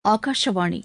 ஆகாஷவாணி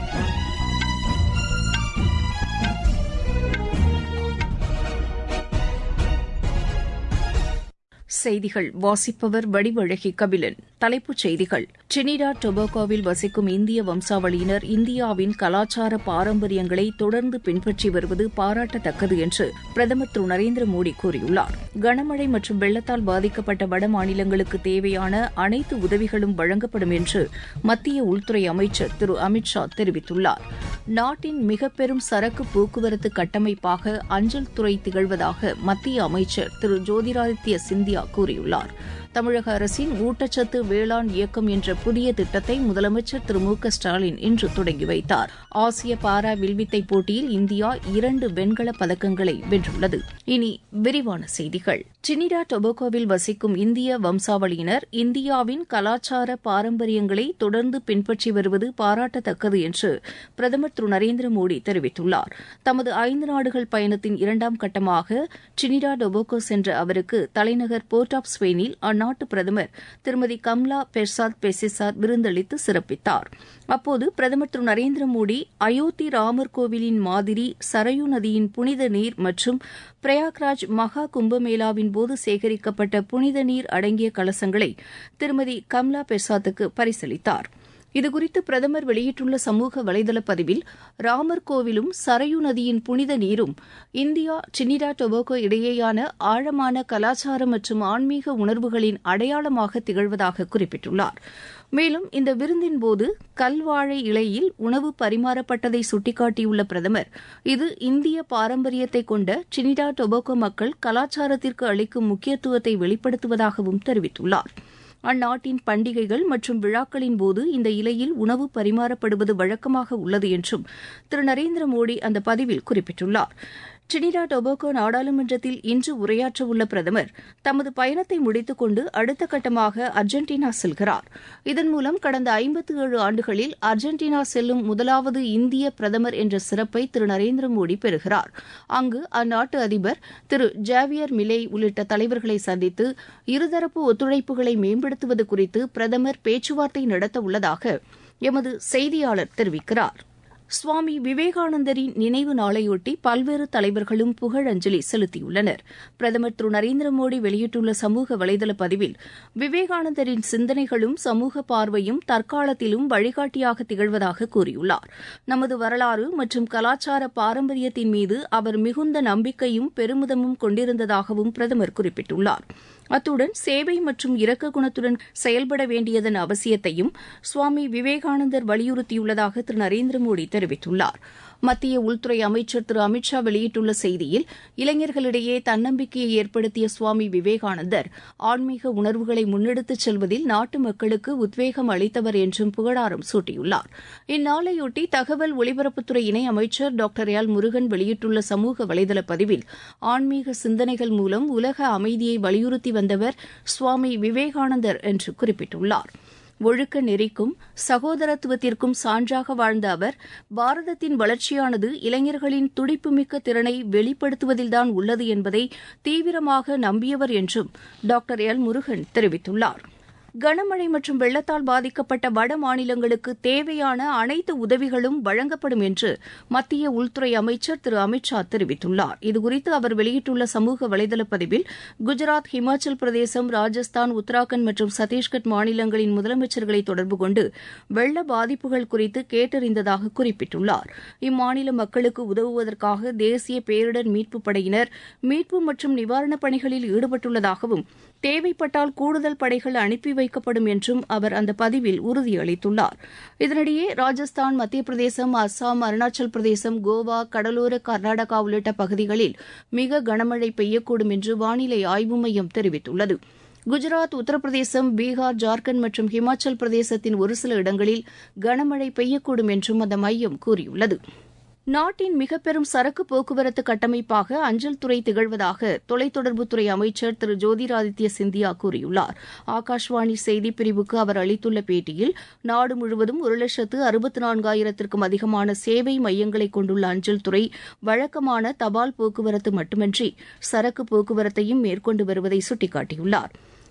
செய்திகள் வாசிப்பவர் வடிவழகி கபிலன் தலைப்புச் செய்திகள் டிரினிடா டொபாகோவில் வசிக்கும் இந்திய வம்சாவளியினர் இந்தியாவின் கலாச்சார பாரம்பரியங்களை தொடர்ந்து பின்பற்றி வருவது பாராட்டத்தக்கது என்று பிரதமர் திரு நரேந்திர மோடி கூறியுள்ளார் கனமழை மற்றும் வெள்ளத்தால் பாதிக்கப்பட்ட வட மாநிலங்களுக்கு தேவையான அனைத்து உதவிகளும் வழங்கப்படும் என்று மத்திய உள்துறை அமைச்சர் திரு அமித் ஷா தெரிவித்துள்ளார் நாட்டின் மிக பெரும் சரக்கு போக்குவரத்து கட்டமைப்பாக அஞ்சல் துறை திகழ்வதாக மத்திய அமைச்சர் திரு ஜோதிராதித்ய சிந்தியா கூறியுள்ளார் தமிழக அரசின் ஊட்டச்சத்து வேளாண் இயக்கம் என்ற புதிய திட்டத்தை முதலமைச்சர் திரு மு க ஸ்டாலின் இன்று தொடங்கி வைத்தார் ஆசிய பாரா வில்வித்தை போட்டியில் இந்தியா இரண்டு வெண்கலப் பதக்கங்களை வென்றுள்ளது இனி விரிவான செய்திகள் டிரினிடா டொபாகோவில் வசிக்கும் இந்திய வம்சாவளியினர் இந்தியாவின் கலாச்சார பாரம்பரியங்களை தொடர்ந்து பின்பற்றி வருவது பாராட்டத்தக்கது என்று பிரதமர் திரு நரேந்திர மோடி தெரிவித்துள்ளார் தமது ஐந்து நாடுகள் பயணத்தின் இரண்டாம் கட்டமாக டிரினிடா டொபாகோ சென்ற அவருக்கு தலைநகர் போர்ட் ஆப் ஸ்பெயினில் அந்நாட்டு பிரதமர் திருமதி கம்லா பெர்சாத் பெசிசார் விருந்தளித்து சிறப்பித்தார் அப்போது பிரதமர் திரு நரேந்திர மோடி அயோத்தி ராமர் கோவிலின் மாதிரி சரயு நதியின் புனித நீர் மற்றும் பிரயாக்ராஜ் மகா கும்பமேளாவின் போது சேகரிக்கப்பட்ட புனித நீர் அடங்கிய கலசங்களை திருமதி கம்லா பெர்சாத்துக்கு பரிசளித்தார் இதுகுறித்து பிரதமர் வெளியிட்டுள்ள சமூக வலைதள பதிவில் ராமர் கோவிலும் சரயு நதியின் புனித நீரும் இந்தியா டிரினிடா டொபாகோ இடையேயான ஆழமான கலாச்சார மற்றும் ஆன்மீக உணர்வுகளின் அடையாளமாக திகழ்வதாக குறிப்பிட்டுள்ளார் மேலும் இந்த விருந்தின் போது கல்வாழை இலையில் உணவு பரிமாறப்பட்டதை சுட்டிக்காட்டியுள்ள பிரதமர் இது இந்திய பாரம்பரியத்தை கொண்ட டிரினிடா டொபாகோ மக்கள் கலாச்சாரத்திற்கு அளிக்கும் முக்கியத்துவத்தை வெளிப்படுத்துவதாகவும் தெரிவித்துள்ளார் அந்நாட்டின் பண்டிகைகள் மற்றும் விழாக்களின் போது இந்த இலையில் உணவு பரிமாறப்படுவது வழக்கமாக உள்ளது என்றும் திரு நரேந்திர மோடி அந்த பதிவில் குறிப்பிட்டுள்ளார் டிரினிடா டொபாகோ நாடாளுமன்றத்தில் இன்று உரையாற்றவுள்ள பிரதமர் தமது பயணத்தை முடித்துக் கொண்டு அடுத்த கட்டமாக அர்ஜென்டினா செல்கிறார் இதன் மூலம் கடந்த ஐம்பத்து ஏழு ஆண்டுகளில் அர்ஜென்டினா செல்லும் முதலாவது இந்திய பிரதமர் என்ற சிறப்பை திரு நரேந்திர மோடி பெறுகிறார் அங்கு அந்நாட்டு அதிபர் திரு ஜாவியர் மிலே உள்ளிட்ட தலைவர்களை சந்தித்து இருதரப்பு ஒத்துழைப்புகளை மேம்படுத்துவது குறித்து பிரதமர் பேச்சுவார்த்தை நடத்த உள்ளதாக எமது செய்தியாளர் தெரிவிக்கிறார் சுவாமி விவேகானந்தரின் நினைவு நாளையொட்டி பல்வேறு தலைவர்களும் புகழஞ்சலி செலுத்தியுள்ளனர் பிரதமர் திரு நரேந்திர மோடி வெளியிட்டுள்ள சமூக வலைதள பதிவில் விவேகானந்தரின் சிந்தனைகளும் சமூக பார்வையும் தற்காலத்திலும் வழிகாட்டியாக திகழ்வதாக கூறியுள்ளார் நமது வரலாறு மற்றும் கலாச்சார பாரம்பரியத்தின் மீது அவர் மிகுந்த நம்பிக்கையும் பெருமிதமும் கொண்டிருந்ததாகவும் பிரதமர் குறிப்பிட்டுள்ளார் அத்துடன் சேவை மற்றும் இரக்க குணத்துடன் செயல்பட வேண்டியதன் அவசியத்தையும் சுவாமி விவேகானந்தர் வலியுறுத்தியுள்ளதாக திரு நரேந்திர மோடி தெரிவித்துள்ளார் மத்திய உள்துறை அமைச்சர் திரு அமித் ஷா வெளியிட்டுள்ள செய்தியில் இளைஞர்களிடையே தன்னம்பிக்கையை ஏற்படுத்திய சுவாமி விவேகானந்தர் ஆன்மீக உணர்வுகளை முன்னெடுத்துச் செல்வதில் நாட்டு மக்களுக்கு உத்வேகம் அளித்தவர் என்றும் புகழாரம் சூட்டியுள்ளார் இந்நாளையொட்டி தகவல் ஒலிபரப்புத்துறை இணை அமைச்சர் டாக்டர் எல் முருகன் வெளியிட்டுள்ள சமூக வலைதள பதிவில் ஆன்மீக சிந்தனைகள் மூலம் உலக அமைதியை வலியுறுத்தி வந்தவர் சுவாமி விவேகானந்தர் என்று குறிப்பிட்டுள்ளார் ஒழுக்க நெறிக்கும் சகோதரத்துவத்திற்கும் சான்றாக வாழ்ந்த அவர் பாரதத்தின் வளர்ச்சியானது இளைஞர்களின் துடிப்புமிக்க திறனை வெளிப்படுத்துவதில்தான் உள்ளது என்பதை தீவிரமாக நம்பியவர் என்றும் டாக்டர் எல் முருகன் தெரிவித்துள்ளார் கனமழை மற்றும் வெள்ளத்தால் பாதிக்கப்பட்ட வட மாநிலங்களுக்கு தேவையான அனைத்து உதவிகளும் வழங்கப்படும் என்று மத்திய உள்துறை அமைச்சர் திரு அமித் ஷா தெரிவித்துள்ளார் இதுகுறித்து அவர் வெளியிட்டுள்ள சமூக வலைதள பதிவில் குஜராத் ஹிமாச்சல் பிரதேசம் ராஜஸ்தான் உத்தராகண்ட் மற்றும் சத்தீஸ்கட் மாநிலங்களின் முதலமைச்சர்களை தொடர்பு கொண்டு வெள்ள பாதிப்புகள் குறித்து கேட்டறிந்ததாக குறிப்பிட்டுள்ளார் இம்மாநில மக்களுக்கு உதவுவதற்காக தேசிய பேரிடர் மீட்புப் படையினர் மீட்பு மற்றும் நிவாரணப் பணிகளில் ஈடுபட்டுள்ளதாகவும் தேவைப்பட்டால் கூடுதல் படைகள் அனுப்பி வைக்கப்படும் என்றும் அவர் அந்த பதிவில் உறுதியளித்துள்ளார் இதனிடையே ராஜஸ்தான் மத்திய பிரதேசம் அஸ்ஸாம் அருணாச்சல் பிரதேசம் கோவா கடலோர கர்நாடகா உள்ளிட்ட பகுதிகளில் மிக கனமழை பெய்யக்கூடும் என்று வானிலை ஆய்வு மையம் தெரிவித்துள்ளது குஜராத் உத்தரப்பிரதேசம் பீகார் ஜார்க்கண்ட் மற்றும் ஹிமாச்சல் பிரதேசத்தின் ஒரு சில இடங்களில் கனமழை பெய்யக்கூடும் என்றும் அந்த மையம் கூறியுள்ளது நாட்டின் மிக பெரும் சரக்கு போக்குவரத்து கட்டமைப்பாக அஞ்சல் துறை திகழ்வதாக தொலைத்தொடர்புத்துறை அமைச்சர் திரு ஜோதிராதித்ய சிந்தியா கூறியுள்ளார் ஆகாஷ்வாணி செய்திப் பிரிவுக்கு அவர் அளித்துள்ள பேட்டியில் நாடு முழுவதும் ஒரு லட்சத்து அறுபத்து நான்காயிரத்திற்கும் அதிகமான சேவை மையங்களை கொண்டுள்ள அஞ்சல் துறை வழக்கமான தபால் போக்குவரத்து மட்டுமன்றி சரக்கு போக்குவரத்தையும் மேற்கொண்டு வருவதை சுட்டிக்காட்டியுள்ளார்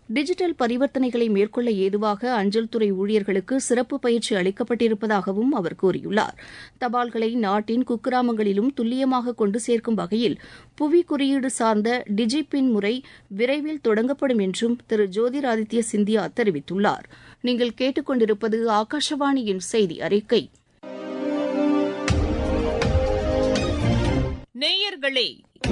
டிஜிட்டல் பரிவர்த்தனைகளை மேற்கொள்ள ஏதுவாக அஞ்சல் துறை ஊழியர்களுக்கு சிறப்பு பயிற்சி அளிக்கப்பட்டிருப்பதாகவும் அவர் கூறியுள்ளார் தபால்களை நாட்டின் குக்கிராமங்களிலும் துல்லியமாக கொண்டு சேர்க்கும் வகையில் புவி குறியீடு சார்ந்த டிஜிபின் முறை விரைவில் தொடங்கப்படும் என்றும் திரு ஜோதிராதித்ய சிந்தியா தெரிவித்துள்ளார் நீங்கள் கேட்டுக்கொண்டிருப்பது ஆகாஷவாணியின் செய்தி அறிக்கை நேயர்களே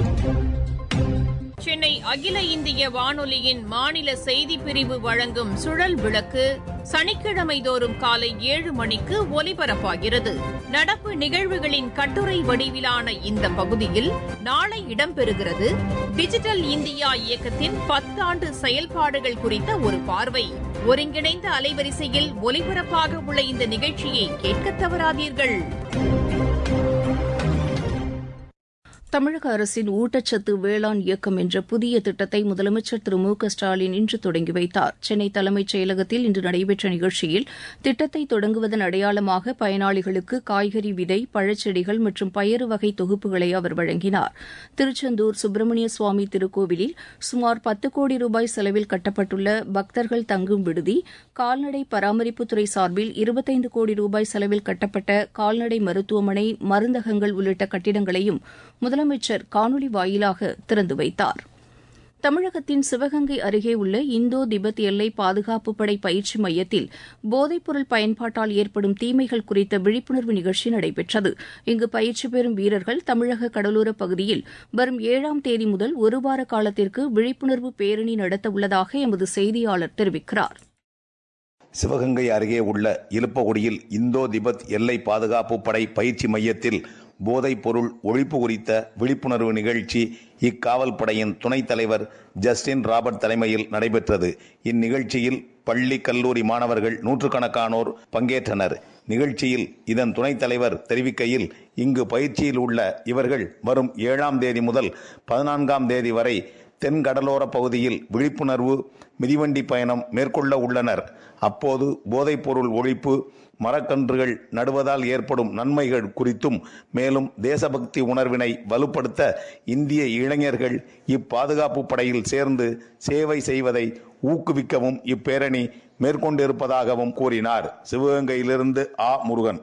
சென்னை அகில இந்திய வானொலியின் மாநில செய்திப் பிரிவு வழங்கும் சுழல் விளக்கு சனிக்கிழமை தோறும் காலை ஏழு மணிக்கு ஒலிபரப்பாகிறது நடப்பு நிகழ்வுகளின் கட்டுரை வடிவிலான இந்த பகுதியில் நாளை இடம்பெறுகிறது டிஜிட்டல் இந்தியா இயக்கத்தின் பத்தாண்டு செயல்பாடுகள் குறித்த ஒரு பார்வை ஒருங்கிணைந்த அலைவரிசையில் ஒலிபரப்பாக உள்ள இந்த நிகழ்ச்சியை கேட்க தவறாதீர்கள் தமிழக அரசின் ஊட்டச்சத்து வேளாண் இயக்கம் என்ற புதிய திட்டத்தை முதலமைச்சர் திரு மு க ஸ்டாலின் இன்று தொடங்கி வைத்தார் சென்னை தலைமைச் செயலகத்தில் இன்று நடைபெற்ற நிகழ்ச்சியில் திட்டத்தை தொடங்குவதன் அடையாளமாக பயனாளிகளுக்கு காய்கறி விதை பழச்செடிகள் மற்றும் பயறு வகை தொகுப்புகளை அவர் வழங்கினார் திருச்செந்தூர் சுப்பிரமணிய சுவாமி திருக்கோவிலில் சுமார் பத்து கோடி ரூபாய் செலவில் கட்டப்பட்டுள்ள பக்தர்கள் தங்கும் விடுதி கால்நடை பராமரிப்புத்துறை சார்பில் இருபத்தைந்து கோடி ரூபாய் செலவில் கட்டப்பட்ட கால்நடை மருத்துவமனை மருந்தகங்கள் உள்ளிட்ட கட்டிடங்களையும் முதலமைச்சர் காணொலி வாயிலாக திறந்து வைத்தார் தமிழகத்தின் சிவகங்கை அருகே உள்ள இந்தோ திபெத் எல்லை பாதுகாப்பு படை பயிற்சி மையத்தில் போதைப்பொருள் பயன்பாட்டால் ஏற்படும் தீமைகள் குறித்த விழிப்புணர்வு நிகழ்ச்சி நடைபெற்றது இங்கு பயிற்சி பெறும் வீரர்கள் தமிழக கடலோரப் பகுதியில் வரும் ஏழாம் தேதி முதல் ஒருவார காலத்திற்கு விழிப்புணர்வு பேரணி நடத்த உள்ளதாக எமது செய்தியாளர் தெரிவிக்கிறார் சிவகங்கை அருகே உள்ள இலுப்பகுடியில் இந்தோ திபெத் எல்லை பாதுகாப்பு படை பயிற்சி மையத்தில் போதைப் பொருள் ஒழிப்பு குறித்த விழிப்புணர்வு நிகழ்ச்சி இக்காவல் படையின் துணைத் தலைவர் ஜஸ்டின் ராபர்ட் தலைமையில் நடைபெற்றது இந்நிகழ்ச்சியில் பள்ளி கல்லூரி மாணவர்கள் நூற்றுக்கணக்கானோர் பங்கேற்றனர் நிகழ்ச்சியில் இதன் துணைத் தலைவர் தெரிவிக்கையில் இங்கு பயிற்சியில் உள்ள இவர்கள் வரும் ஏழாம் தேதி முதல் பதினான்காம் தேதி வரை தென் கடலோர பகுதியில் விழிப்புணர்வு மிதிவண்டி பயணம் மேற்கொள்ள உள்ளனர் அப்போது போதைப்பொருள் ஒழிப்பு மரக்கன்றுகள் நடுவதால் ஏற்படும் நன்மைகள் குறித்தும் மேலும் தேசபக்தி உணர்வினை வலுப்படுத்த இந்திய இளைஞர்கள் இப்பாதுகாப்பு படையில் சேர்ந்து சேவை செய்வதை ஊக்குவிக்கவும் இப்பேரணி மேற்கொண்டிருப்பதாகவும் கூறினார் சிவகங்கையிலிருந்து ஆ முருகன்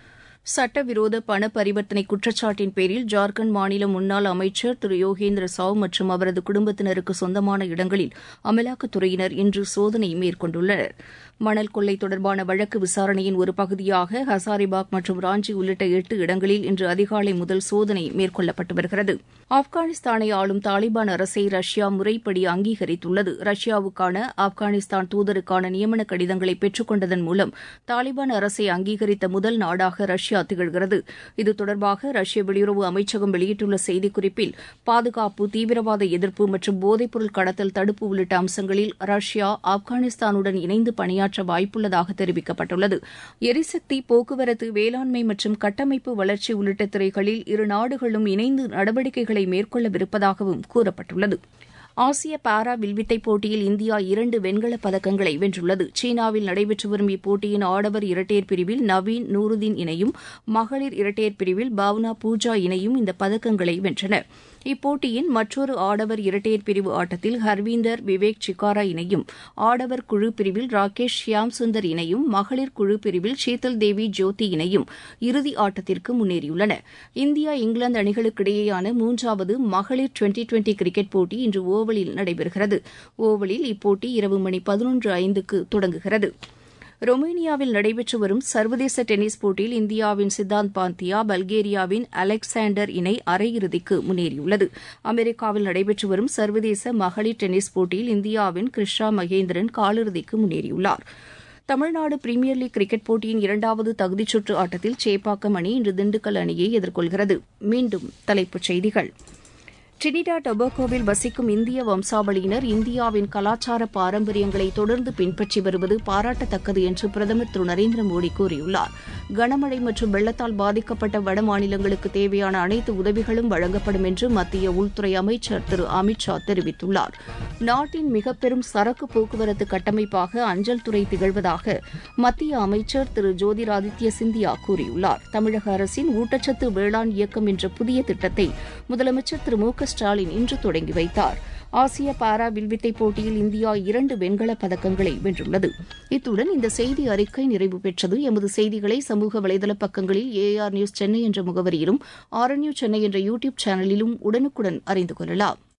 சட்டவிரோத பண பரிவர்த்தனை குற்றச்சாட்டின் பேரில் ஜார்க்கண்ட் மாநில முன்னாள் அமைச்சர் திரு யோகேந்திர சாவ் மற்றும் அவரது குடும்பத்தினருக்கு சொந்தமான இடங்களில் அமலாக்கத்துறையினர் இன்று சோதனை மேற்கொண்டுள்ளனர் மணல் கொள்ளை தொடர்பான வழக்கு விசாரணையின் ஒரு பகுதியாக ஹசாரிபாக் மற்றும் ராஞ்சி உள்ளிட்ட எட்டு இடங்களில் இன்று அதிகாலை முதல் சோதனை மேற்கொள்ளப்பட்டு வருகிறது ஆப்கானிஸ்தானை ஆளும் தாலிபான் அரசை ரஷ்யா முறைப்படி அங்கீகரித்துள்ளது ரஷ்யாவுக்கான ஆப்கானிஸ்தான் தூதருக்கான நியமன கடிதங்களை பெற்றுக் கொண்டதன் மூலம் தாலிபான் அரசை அங்கீகரித்த முதல் நாடாக ரஷ்யா திகழ்கிறது இது தொடர்பாக ரஷ்ய வெளியுறவு அமைச்சகம் வெளியிட்டுள்ள செய்திக்குறிப்பில் பாதுகாப்பு தீவிரவாத எதிர்ப்பு மற்றும் போதைப்பொருள் கடத்தல் தடுப்பு உள்ளிட்ட அம்சங்களில் ரஷ்யா ஆப்கானிஸ்தானுடன் இணைந்து பணியாற்ற வாய்ப்புள்ளதாக தெரிவிக்கப்பட்டுள்ளது எரிசக்தி போக்குவரத்து வேளாண்மை மற்றும் கட்டமைப்பு வளர்ச்சி உள்ளிட்ட துறைகளில் இரு நாடுகளும் இணைந்து நடவடிக்கைகளை மேற்கொள்ளவிருப்பதாகவும் கூறப்பட்டுள்ளது ஆசிய பாரா வில்வித்தை போட்டியில் இந்தியா இரண்டு வெண்கலப் பதக்கங்களை வென்றுள்ளது சீனாவில் நடைபெற்று வரும் இப்போட்டியின் ஆடவர் இரட்டையர் பிரிவில் நவீன் நூருதீன் இணையும் மகளிர் இரட்டையர் பிரிவில் பாவ்னா பூஜா இணையும் இந்த பதக்கங்களை வென்றன இப்போட்டியின் மற்றொரு ஆடவர் இரட்டையர் பிரிவு ஆட்டத்தில் ஹர்வீந்தர் விவேக் சிக்காரா இணையும் ஆடவர் குழு பிரிவில் ராகேஷ் ஷியாம் சுந்தர் இணையும் மகளிர் குழு பிரிவில் ஷீதல் தேவி ஜோதி இணையும் இறுதி ஆட்டத்திற்கு முன்னேறியுள்ளன இந்தியா இங்கிலாந்து அணிகளுக்கிடையேயான மூன்றாவது மகளிர் டுவெண்டி டுவெண்டி கிரிக்கெட் போட்டி இன்று ஓவலில் நடைபெறுகிறது ஓவலில் இப்போட்டி இரவு மணி பதினொன்று ஐந்துக்கு தொடங்குகிறது ரொமேனியாவில் நடைபெற்று வரும் சர்வதேச டென்னிஸ் போட்டியில் இந்தியாவின் சித்தாந்த் பாந்தியா பல்கேரியாவின் அலெக்சாண்டர் இணை அரையிறுதிக்கு முன்னேறியுள்ளது அமெரிக்காவில் நடைபெற்று வரும் சர்வதேச மகளிர் டென்னிஸ் போட்டியில் இந்தியாவின் கிருஷ்ணா மகேந்திரன் காலிறுதிக்கு முன்னேறியுள்ளார் தமிழ்நாடு பிரீமியர் லீக் கிரிக்கெட் போட்டியின் இரண்டாவது தகுதிச் சுற்று ஆட்டத்தில் சேப்பாக்கம் அணி இன்று திண்டுக்கல் அணியை எதிர்கொள்கிறது மீண்டும் தலைப்புச் செய்திகள் டிரிடா டொபாகோவில் வசிக்கும் இந்திய வம்சாவளியினர் இந்தியாவின் கலாச்சார பாரம்பரியங்களை தொடர்ந்து பின்பற்றி வருவது பாராட்டத்தக்கது என்று பிரதமர் திரு நரேந்திர மோடி கூறியுள்ளார் கனமழை மற்றும் வெள்ளத்தால் பாதிக்கப்பட்ட வட மாநிலங்களுக்கு தேவையான அனைத்து உதவிகளும் வழங்கப்படும் என்று மத்திய உள்துறை அமைச்சர் திரு அமித் ஷா தெரிவித்துள்ளார் நாட்டின் மிக பெரும் சரக்கு போக்குவரத்து கட்டமைப்பாக அஞ்சல் துறை திகழ்வதாக மத்திய அமைச்சர் திரு ஜோதிராதித்ய சிந்தியா கூறியுள்ளார் தமிழக அரசின் ஊட்டச்சத்து வேளாண் இயக்கம் என்ற புதிய திட்டத்தை முதலமைச்சர் திரு மு க ஸ்டாலின் இன்று தொடங்கி வைத்தார் ஆசிய பாரா வில்வித்தை போட்டியில் இந்தியா இரண்டு வெண்கலப் பதக்கங்களை வென்றுள்ளது இத்துடன் இந்த செய்தி அறிக்கை நிறைவு பெற்றது எமது செய்திகளை சமூக வலைதள பக்கங்களில் ஏஆர் நியூஸ் சென்னை என்ற முகவரியிலும் ஆர்என்யூ சென்னை என்ற யூடியூப் சேனலிலும் உடனுக்குடன் அறிந்து கொள்ளலாம்